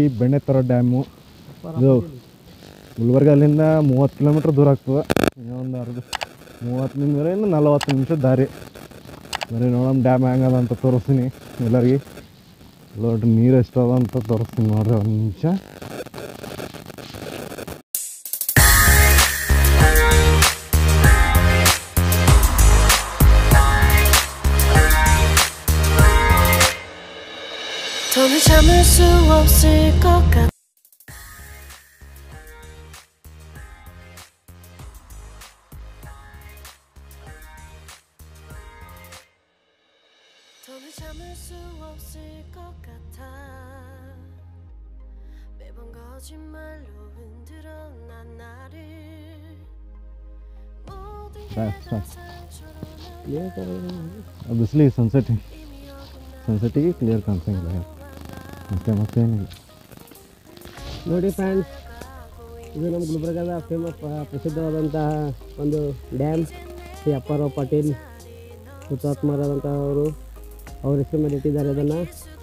ಬೆಣ್ಣೆತರ dam ಇದು ಗುಲ್ಬರ್ಗ ಅಲ್ಲಿಂದ ಮೂವತ್ತು ಕಿಲೋಮೀಟ್ರ್ ದೂರ ಆಗ್ತದೆ ಇನ್ನೂ ಒಂದು ಅರ್ಧ ಮೂವತ್ತರಿಂದ ಇನ್ನು ನಲವತ್ತು ನಿಮಿಷ ದಾರಿ ಬರೀ ನೋಡಮ್ ಡ್ಯಾಮ್ ಹೆಂಗದ ಅಂತ ತೋರಿಸ್ತೀನಿ ಎಲ್ಲರಿಗೆ ನೋಡ್ರಿ ನೀರು ಎಷ್ಟು ಅದ ಅಂತ ತೋರಿಸ್ತೀನಿ ನೋಡ್ರಿ ಒಂದು ನಿಮಿಷ 더는 참을 수 없을 것 같아 더는 참을 수 없을 것 같아 매번 거짓말로 흔들어 난 나를 모든 게 자, 다 자. 상처로 ಬಿಸಿಲಿಗೆ ಸನ್ಸೆಟ್ 이미 어긋난 ಸನ್ಸೆಟ್ಟಿಗೆ ಕ್ಲಿಯರ್ ಕಾಣಿಸಂಗಿಲ್ಲ ಮತ್ತೆ ಮತ್ತೇನಿಲ್ಲ ನೋಡಿ ಫ್ರೆಂಡ್ಸ್ ಇದು ನಮ್ಮ ಗುಲ್ಬರ್ಗದ ಫೇಮಸ್ ಪ್ರಸಿದ್ಧವಾದಂತಹ ಒಂದು ಡ್ಯಾಮ್ ಶ್ರೀ ಅಪ್ಪಾರಾವ್ ಪಾಟೀಲ್ ಹುತಾತ್ಮರಾದಂತಹ ಅವರು ಅವ್ರ ಹೆಸರು ಮೇಲೆ ಇಟ್ಟಿದ್ದಾರೆ ಅದನ್ನು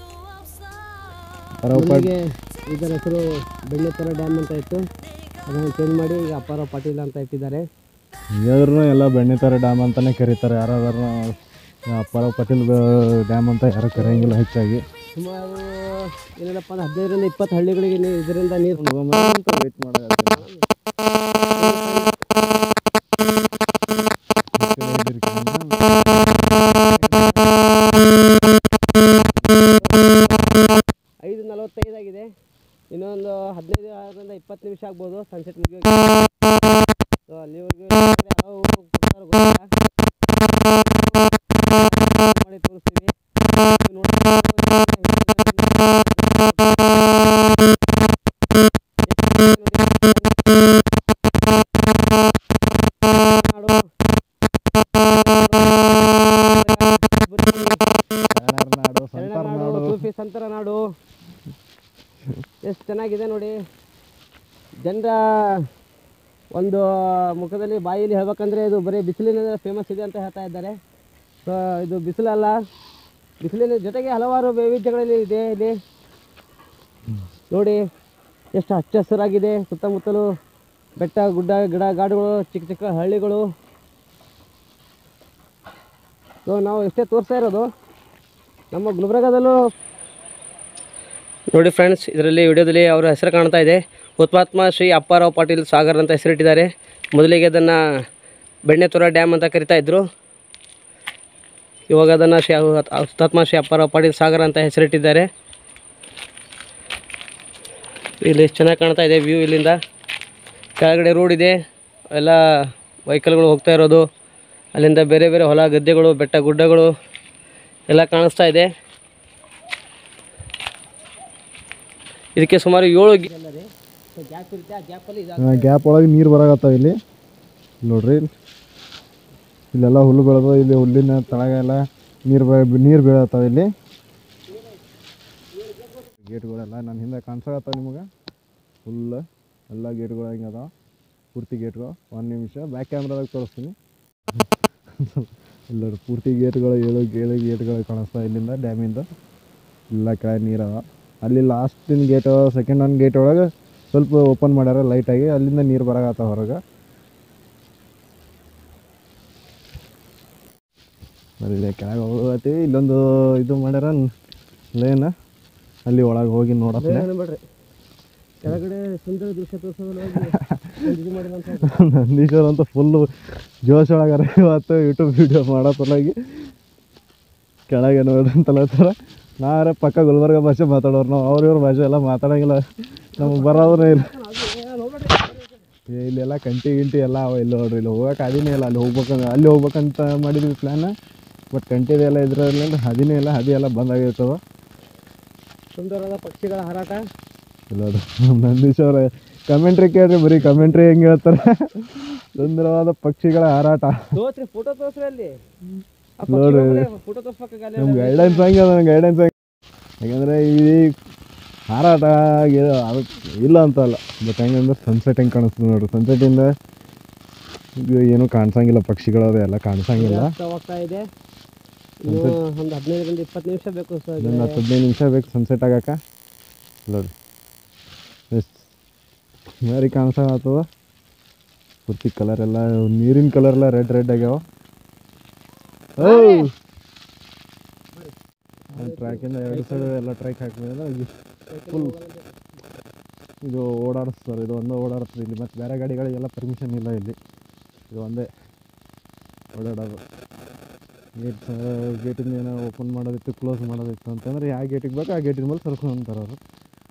ಮೊದಲಿಗೆ ಇದರ ಹೆಸರು ಬೆಣ್ಣೆತರ ಡ್ಯಾಮ್ ಅಂತ ಇತ್ತು ಅದನ್ನು ಚೇಂಜ್ ಮಾಡಿ ಈಗ ಅಪ್ಪಾರಾವ್ ಪಾಟೀಲ್ ಅಂತ ಇಟ್ಟಿದ್ದಾರೆ ಯಾವ್ದ್ರೂ ಎಲ್ಲ ಬೆಣ್ಣೆತರ ಡ್ಯಾಮ್ ಅಂತಲೇ ಕರೀತಾರೆ ಯಾರಾದ್ರೂ ಅಪ್ಪಾರ ಪಟೇಲ್ ಡ್ಯಾಮ್ ಅಂತ ಯಾರು ಕರೆಯಂಗಿಲ್ಲ ಹೆಚ್ಚಾಗಿ ಸುಮಾರು ಏನಿಲ್ಲಪ್ಪ ಅಂದ್ರೆ ಹದಿನೈದರಿಂದ ಇಪ್ಪತ್ತು ಹಳ್ಳಿಗಳಿಗೆ ನೀ- ಇದರಿಂದ ನೀರು ವೇಟ್ ಮಾಡೋದು ಐದು ನಲವತ್ತೈದಾಗಿದೆ ಇನ್ನೊಂದು ಹದಿನೈದರಿಂದ ಇಪ್ಪತ್ತು ನಿಮಿಷ ಆಗ್ಬೋದು ಸನ್ಸೆಟ್ ಮುಗಿಯೋಕೆ ಸೊ ಅಲ್ಲಿವರೆಗೂ ಯಾವ ಹೋಗ್ತಾರೋ ಗೊತ್ತಿಲ್ಲ. ಮಾಡಿ ತೋರಿಸ್ತೀವಿ ಇದು ನಾಡು ಸಂತಾರ ನಾಡು ಸೂಫಿ ಸಂತರ ನಾಡು ಎಷ್ಟು ಚೆನ್ನಾಗಿದೆ ನೋಡಿ ಜನರ ಒಂದು ಮುಖದಲ್ಲಿ ಬಾಯಲ್ಲಿ ಹೇಳ್ಬೇಕಂದ್ರೆ ಇದು ಬರೀ ಬಿಸಿಲಿನ ಫೇಮಸ್ ಇದೆ ಅಂತ ಹೇಳ್ತಾ ಇದ್ದಾರೆ ಸೊ ಇದು ಬಿಸಿಲಲ್ಲ ಬಿಸಿಲಿನ ಜೊತೆಗೆ ಹಲವಾರು ವೈವಿಧ್ಯಗಳಲ್ಲಿ ಇದೆ ಇಲ್ಲಿ ನೋಡಿ ಎಷ್ಟು ಹಚ್ಚ ಹಸಿರಾಗಿದೆ ಸುತ್ತಮುತ್ತಲು ಬೆಟ್ಟ ಗುಡ್ಡ ಗಿಡ ಗಾಡುಗಳು ಚಿಕ್ಕ ಚಿಕ್ಕ ಹಳ್ಳಿಗಳು ಸೊ ನಾವು ಎಷ್ಟೇ ತೋರಿಸ್ತಾ ಇರೋದು ನಮ್ಮ ಗುಲ್ಬರ್ಗದಲ್ಲೂ ನೋಡಿ ಫ್ರೆಂಡ್ಸ್ ಇದರಲ್ಲಿ ವಿಡಿಯೋದಲ್ಲಿ ಅವರ ಹೆಸರು ಕಾಣ್ತಾ ಇದೆ ಹುತಾತ್ಮ ಶ್ರೀ ಅಪ್ಪಾರಾವ್ ಪಾಟೀಲ್ ಸಾಗರ್ ಅಂತ ಹೆಸರಿಟ್ಟಿದ್ದಾರೆ ಮೊದಲಿಗೆ ಅದನ್ನು ಬೆಣ್ಣೆತೊರ ಡ್ಯಾಮ್ ಅಂತ ಕರಿತಾ ಇದ್ದರು ಇವಾಗ ಅದನ್ನು ಶ್ರೀ ಹುತಾತ್ಮ ಶ್ರೀ ಅಪ್ಪಾರಾವ್ ಪಾಟೀಲ್ ಸಾಗರ್ ಅಂತ ಹೆಸರಿಟ್ಟಿದ್ದಾರೆ ಇಲ್ಲಿ ಎಷ್ಟು ಚೆನ್ನಾಗಿ ಕಾಣ್ತಾ ಇದೆ ವ್ಯೂ ಇಲ್ಲಿಂದ ಕೆಳಗಡೆ ರೋಡ್ ಇದೆ ಎಲ್ಲ ವೆಹಿಕಲ್ಗಳು ಹೋಗ್ತಾ ಇರೋದು ಅಲ್ಲಿಂದ ಬೇರೆ ಬೇರೆ ಹೊಲ ಗದ್ದೆಗಳು ಬೆಟ್ಟ ಗುಡ್ಡಗಳು ಎಲ್ಲ ಕಾಣಿಸ್ತಾ ಇದೆ ಇದಕ್ಕೆ ಸುಮಾರು ಏಳು ಗ್ಯಾಪ್ ಇರುತ್ತೆ ಆ ಗ್ಯಾಪಲ್ಲಿ ಗ್ಯಾಪ್ ಒಳಗೆ ನೀರು ಬರಾಕತ್ತಾವ ಇಲ್ಲಿ ಇಲ್ಲಿ ನೋಡ್ರಿ ಇಲ್ಲೆಲ್ಲ ಹುಲ್ಲು ಬೆಳೆದು ಇಲ್ಲಿ ಹುಲ್ಲಿನ ತಳಗ ಎಲ್ಲ ನೀರು ಬೆ ನೀರು ಬೀಳತ್ತಾವ ಇಲ್ಲಿ ಗೇಟ್ಗಳೆಲ್ಲ ನನ್ನ ಹಿಂದೆ ಕಾಣಿಸಕತ್ತಾವ ನಿಮಗೆ ಫುಲ್ ಎಲ್ಲ ಗೇಟ್ಗಳು ಹಿಂಗೆ ಅದಾವ ಪೂರ್ತಿ ಗೇಟ್ಗಳು ಒಂದು ನಿಮಿಷ ಬ್ಯಾಕ್ ಕ್ಯಾಮ್ರಾದಾಗ ತೋರಿಸ್ತೀನಿ ಇಲ್ಲ ನೋಡ್ರಿ, ಪೂರ್ತಿ ಗೇಟ್ಗಳು ಏಳು ಏಳು ಗೇಟ್ಗಳು ಕಾಣಿಸ್ತಾವ ಇಲ್ಲಿಂದ ಡ್ಯಾಮಿಂದ ಎಲ್ಲ ಕೆಳಗೆ ನೀರು ಅವ ಅಲ್ಲಿ ಲಾಸ್ಟಿನ ಗೇಟ್ ಸೆಕೆಂಡ್ ಒನ್ ಗೇಟ್ ಒಳಗೆ ಸ್ವಲ್ಪ ಓಪನ್ ಮಾಡ್ಯಾರ ಲೈಟಾಗಿ ಅಲ್ಲಿಂದ ನೀರು ಬರಾಕತ್ತಾವ ಹೊರಗೆ ಅಲ್ಲಿ ಕೆಳಗೆ ಹೋಗತ್ತೀವಿ ಇಲ್ಲೊಂದು ಇದು ಮಾಡ್ಯಾರ ಲೇನ್ ಅಲ್ಲಿ ಒಳಗೆ ಹೋಗಿ ನೋಡತ್ತೆ ಬಿಡ್ರಿ ಕೆಳಗಡೆ ಸುಂದರ ದೃಶ್ಯ ತೋರಿಸೋದ್ರಲ್ಲಿ ಇದು ಮಾಡಿದಂತ ನಂದೀಶ್ವರ್ ಅಂತ ಫುಲ್ಲು ಜೋಶ್ ಒಳಗಾರ ಇವತ್ತು ಯೂಟ್ಯೂಬ್ ವೀಡಿಯೋ ಮಾಡೋ ಸಲುವಾಗಿ ಕೆಳಗೆ ನೋಡ್ರಿ ಅಂತಲತ್ತಾರ ನಾವೇ ಪಕ್ಕ ಗುಲ್ಬರ್ಗ ಭಾಷೆ ಮಾತಾಡೋರು ನಾವು ಅವ್ರ ಇವ್ರ ಭಾಷೆ ಎಲ್ಲ ಮಾತಾಡೋಂಗಿಲ್ಲ ನಮಗೆ ಬರೋದೇ ಇಲ್ಲ ಏ, ಇಲ್ಲೆಲ್ಲ ಕಂಟಿ ಗಿಂಟಿ ಎಲ್ಲ ಅವ ಇಲ್ಲಿ ನೋಡ್ರಿ ಇಲ್ಲಿ ಹೋಗಕ್ಕೆ ಹಾದಿನೇ ಇಲ್ಲ ಅಲ್ಲಿ ಹೋಗ್ಬೇಕಂತ ಅಲ್ಲಿ ಹೋಗ್ಬೇಕಂತ ಮಾಡಿದ್ವಿ ಪ್ಲ್ಯಾನ್ ಬಟ್ ಕಂಟಿದೆ ಎಲ್ಲ ಇದ್ರಲ್ಲಿ ಹದಿನೇ ಇಲ್ಲ ಹದಿ ಎಲ್ಲ ಬಂದಾಗಿರ್ತವೆ ಸುಂದರವಾದ ಪಕ್ಷಿಗಳ ಹಾರಾಟ ಇಲ್ಲ ಅದು ನಂದೀಶ್ ಅವ್ರ ಕಮೆಂಟ್ರಿ ಕೇಳ್ರಿ ಬರೀ ಕಮೆಂಟ್ರಿ ಹೆಂಗೆ ಹೇಳ್ತಾರೆ ಸುಂದರವಾದ ಪಕ್ಷಿಗಳ ಹಾರಾಟ ತೋರ್ಸ್ರಿ ಫೋಟೋ ತೋರ್ಸ್ರಿ ಅಲ್ಲಿ ನೋಡ್ರಿ. ಫೋಟೋ ತೋರ್ಸ್ಬೇಕಾಗ ನಮ್ಮ ಗೈಡೆನ್ಸ್ ಹಂಗೆ ಅದ ಗೈಡೆನ್ಸ್ ಹಂಗೆ ಯಾಕಂದರೆ ಈ ಹಾರಾಟ ಗಿ- ಅದು ಇಲ್ಲ ಅಂತಲ್ಲ ಬಟ್ ಹೆಂಗಂದ್ರೆ ಸನ್ಸೆಟ್ ಹೆಂಗೆ ಕಾಣಿಸ್ತದೆ ನೋಡ್ರಿ ಸನ್ಸೆಟ್ಟಿಂದ ಇದು ಏನೂ ಕಾಣಿಸಂಗಿಲ್ಲ ಪಕ್ಷಿಗಳು ಅದು ಎಲ್ಲ ಕಾಣಿಸಂಗಿಲ್ಲ ಹೋಗ್ತಾ ಇದೆ ಇನ್ನು ಒಂದು ಹದಿನೈದರಿಂದ ಇಪ್ಪತ್ತು ನಿಮಿಷ ಬೇಕು ಸರ್ ಇದೊಂದು ಹತ್ತು ಹದಿನೈದು ನಿಮಿಷ ಬೇಕು ಸನ್ಸೆಟ್ ಆಗಕ್ಕೆ ನೋಡ್ರಿ ಮಾರಿ ಕಾಣಿಸ್ತಾಗತ್ತದ ಪೂರ್ತಿ ಕಲರ್ ಎಲ್ಲ ನೀರಿನ ಕಲರ್ ಎಲ್ಲ ರೆಡ್ ರೆಡ್ ಆಗ್ಯಾವ ಟ್ರ್ಯಾಕಿಂದ ಎರಡು ಸೈಡ್ ಎಲ್ಲ ಟ್ರ್ಯಾಕ್ ಹಾಕಿದ್ರೆ ಫುಲ್ ಇದು ಓಡಾಡಿಸ್ತಾರೆ ಇದು ಒಂದೇ ಓಡಾಡ್ತದೆ ಇಲ್ಲಿ ಮತ್ತು ಬೇರೆ ಗಾಡಿಗಳಿಗೆಲ್ಲ ಪರ್ಮಿಷನ್ ಇಲ್ಲ ಇಲ್ಲಿ ಇದು ಒಂದೇ ಓಡಾಡೋದು ಗೇಟ್ ಗೇಟಿಂದ ಏನೋ ಓಪನ್ ಮಾಡೋದಿತ್ತು ಕ್ಲೋಸ್ ಮಾಡೋದಿತ್ತು ಅಂತಂದ್ರೆ ಯಾವ ಗೇಟಿಗೆ ಬೇಕು ಆ ಗೇಟಿನ ಮೇಲೆ ಸರ್ಕೊಂತಾರೆ ಅವರು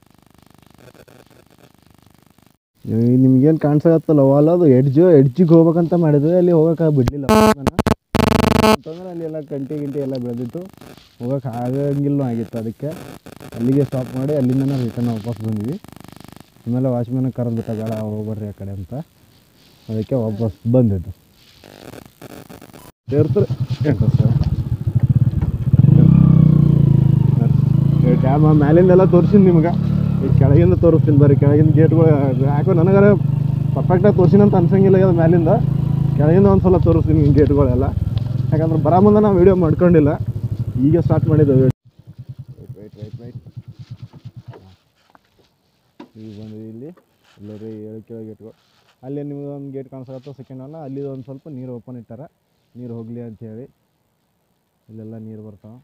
ನಿಮ್ಗೇನು ಕಾಣಿಸತ್ತಲ್ಲ ವಾಲ್ ಅದು ಎಡ್ಜು ಎಡ್ಜಿಗೆ ಹೋಗ್ಬೇಕಂತ ಮಾಡಿದ್ರೆ ಅಲ್ಲಿ ಹೋಗೋಕೆ ಬಿಡಲಿಲ್ಲ ಅಂತಂದ್ರೆ ಅಲ್ಲಿ ಎಲ್ಲ ಕಂಟಿ ಗಿಂಟಿ ಎಲ್ಲ ಬೆಳೆದಿತ್ತು ಹೋಗೋಕೆ ಆಗಂಗಿಲ್ಲ ಆಗಿತ್ತು ಅದಕ್ಕೆ ಅಲ್ಲಿಗೆ ಸ್ಟಾಪ್ ಮಾಡಿ ಅಲ್ಲಿಂದ ರಿಟರ್ನ್ ವಾಪಸ್ ಬಂದ್ವಿ ಆಮೇಲೆ ವಾಚ್ಮ್ಯಾನ್ ಕರೆದ್ಬಿಟ್ಟ ಬೇಡ ಹೋಗ್ಬರ್ರಿ ಆ ಕಡೆ ಅಂತ ಅದಕ್ಕೆ ವಾಪಸ್ ಬಂದಿದ್ದು ಇರ್ತಾರೆ ಎಂಟು ಸರ್ ಡ್ಯಾಮ್ ಮ್ಯಾಲಿಂದೆಲ್ಲ ತೋರಿಸಿನಿ ನಿಮ್ಗೆ ಈ ಕೆಳಗಿಂದ ತೋರಿಸ್ತೀನಿ ಬರ್ರಿ ಕೆಳಗಿನ ಗೇಟ್ಗಳು ಯಾಕೋ ನನಗಾರ ಪರ್ಫೆಕ್ಟಾಗಿ ತೋರಿಸಿನ ಅಂತ ಅನ್ಸಂಗಿಲ್ಲ ಇದು ಮ್ಯಾಲಿಂದ ಕೆಳಗಿಂದ ಒಂದು ಸಲ ತೋರಿಸ್ತೀನಿ ಈ ಗೇಟ್ಗಳೆಲ್ಲ ಯಾಕಂದ್ರೆ ಬರೋ ಮುಂದೆ ನಾವು ವೀಡಿಯೋ ಮಾಡ್ಕೊಂಡಿಲ್ಲ ಈಗ ಸ್ಟಾರ್ಟ್ ಮಾಡಿದ್ದು ರೈಟ್ ರೈಟ್ ರೈಟ್ ಈಗ ಬಂದ್ವಿ ಇಲ್ಲಿ ಎಲ್ಲರೂ ಏಳು ಕೆಳಗೆ ಗೇಟ್ಗಳು ಅಲ್ಲಿ ನಿಮ್ಗೆ ಒಂದು ಗೇಟ್ ಕಾಣಿಸ್ಕೊತ್ತ ಸೆಕೆಂಡ್ ಅಲ್ಲ ಅಲ್ಲಿ ಒಂದು ಸ್ವಲ್ಪ ನೀರು ಓಪನ್ ಇಟ್ಟಾರ ನೀರು ಹೋಗಲಿ ಅಂಥೇಳಿ ಇಲ್ಲೆಲ್ಲ ನೀರು ಬರ್ತಾವೆ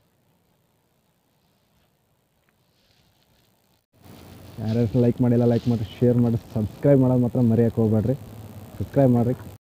ಯಾರ್ಯಾರು ಲೈಕ್ ಮಾಡಿಲ್ಲ ಲೈಕ್ ಮಾಡಿ ಶೇರ್ ಮಾಡಿ ಸಬ್ಸ್ಕ್ರೈಬ್ ಮಾಡೋದು ಮಾತ್ರ ಮರೆಯೋಕೆ ಹೋಗ್ಬೇಡ್ರಿ ಸಬ್ಸ್ಕ್ರೈಬ್ ಮಾಡಿರಿ